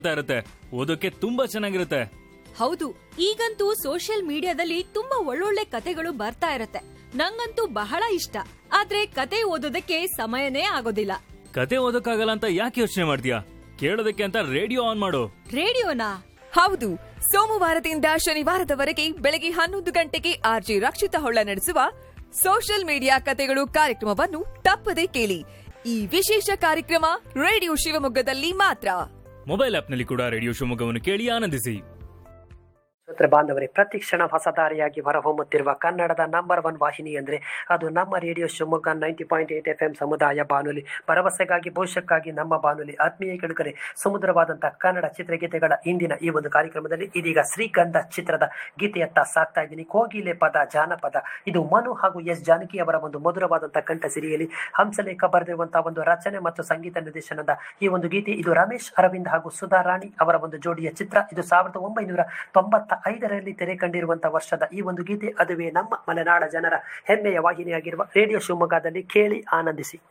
ಇರುತ್ತೆ ಓದೋಕೆ ತುಂಬಾ ಚೆನ್ನಾಗಿರುತ್ತೆ ಹೌದು ಈಗಂತೂ ಸೋಷಿಯಲ್ ಮೀಡಿಯಾದಲ್ಲಿ ತುಂಬಾ ಒಳ್ಳೊಳ್ಳೆ ಕತೆಗಳು ಬರ್ತಾ ಇರತ್ತೆ ನಂಗಂತೂ ಬಹಳ ಇಷ್ಟ ಆದ್ರೆ ಕತೆ ಓದೋದಕ್ಕೆ ಸಮಯನೇ ಆಗೋದಿಲ್ಲ ಕತೆ ಓದೋಕ್ಕಾಗಲ್ಲ ಅಂತ ಯಾಕೆ ಯೋಚನೆ ಮಾಡ್ತೀಯಾ ಕೇಳೋದಕ್ಕೆ ಅಂತ ರೇಡಿಯೋ ಆನ್ ಮಾಡು ರೇಡಿಯೋನಾ ಹೌದು ಸೋಮವಾರದಿಂದ ಶನಿವಾರದವರೆಗೆ ಬೆಳಗ್ಗೆ ಹನ್ನೊಂದು ಗಂಟೆಗೆ ಆರ್ಜಿ ರಕ್ಷಿತ ಹೊಳ್ಳ ನಡೆಸುವ ಸೋಷಿಯಲ್ ಮೀಡಿಯಾ ಕತೆಗಳು ಕಾರ್ಯಕ್ರಮವನ್ನು ತಪ್ಪದೇ ಕೇಳಿ ಈ ವಿಶೇಷ ಕಾರ್ಯಕ್ರಮ ರೇಡಿಯೋ ಶಿವಮೊಗ್ಗದಲ್ಲಿ ಮಾತ್ರ ಮೊಬೈಲ್ ಆಪ್ನಲ್ಲಿ ಕೂಡ ರೇಡಿಯೋ ಶಿವಮೊಗ್ಗವನ್ನು ಕೇಳಿ ಆನಂದಿಸಿ ಶ್ರೋತೃ ಬಾಂಧವರೇ ಪ್ರತಿ ಕ್ಷಣ ಹೊಸ ದಾರಿಯಾಗಿ ಹೊರಹೊಮ್ಮುತ್ತಿರುವ ಕನ್ನಡದ ನಂಬರ್ ಒನ್ ವಾಹಿನಿ ಅಂದರೆ ಅದು ನಮ್ಮ radio Shivamogga ninety point eight F M ಸಮುದಾಯ ಬಾನುಲಿ ಭರವಸೆಗಾಗಿ ಭವಿಷ್ಯಕ್ಕಾಗಿ ನಮ್ಮ ಬಾನುಲಿ ಆತ್ಮೀಯ ಕೆಳಗರೆ ಸುಮಧುರವಾದಂಥ ಕನ್ನಡ ಚಿತ್ರಗೀತೆಗಳ ಇಂದಿನ ಈ ಒಂದು ಕಾರ್ಯಕ್ರಮದಲ್ಲಿ ಇದೀಗ ಶ್ರೀಗಂಧ ಚಿತ್ರದ ಗೀತೆಯತ್ತ ಸಾಕ್ತಾ ಇದ್ದೀನಿ ಕೋಗಿಲೆ ಪದ ಜಾನಪದ ಇದು ಮನು ಹಾಗೂ ಎಸ್ ಜಾನಕಿ ಅವರ ಒಂದು ಮಧುರವಾದಂಥ ಕಂಠ ಸಿರಿಯಲ್ಲಿ ಹಂಸಲೇಖ ಬರೆದಿರುವಂತಹ ಒಂದು ರಚನೆ ಮತ್ತು ಸಂಗೀತ ನಿರ್ದೇಶನದ ಈ ಒಂದು ಗೀತೆ ಇದು ರಮೇಶ್ ಅರವಿಂದ್ ಹಾಗೂ ಸುಧಾ ರಾಣಿ ಅವರ ಒಂದು ಜೋಡಿಯ ಚಿತ್ರ ಇದು ಸಾವಿರದ ಒಂಬೈನೂರ ತೊಂಬತ್ತ ಐದರಲ್ಲಿ ತೆರೆ ಕಂಡಿರುವಂತಹ ವರ್ಷದ ಈ ಒಂದು ಗೀತೆ ಅದುವೇ ನಮ್ಮ ಮಲೆನಾಡ ಜನರ ಹೆಮ್ಮೆಯ ವಾಹಿನಿಯಾಗಿರುವ ರೇಡಿಯೋ ಶಿವಮೊಗ್ಗದಲ್ಲಿ ಕೇಳಿ ಆನಂದಿಸಿ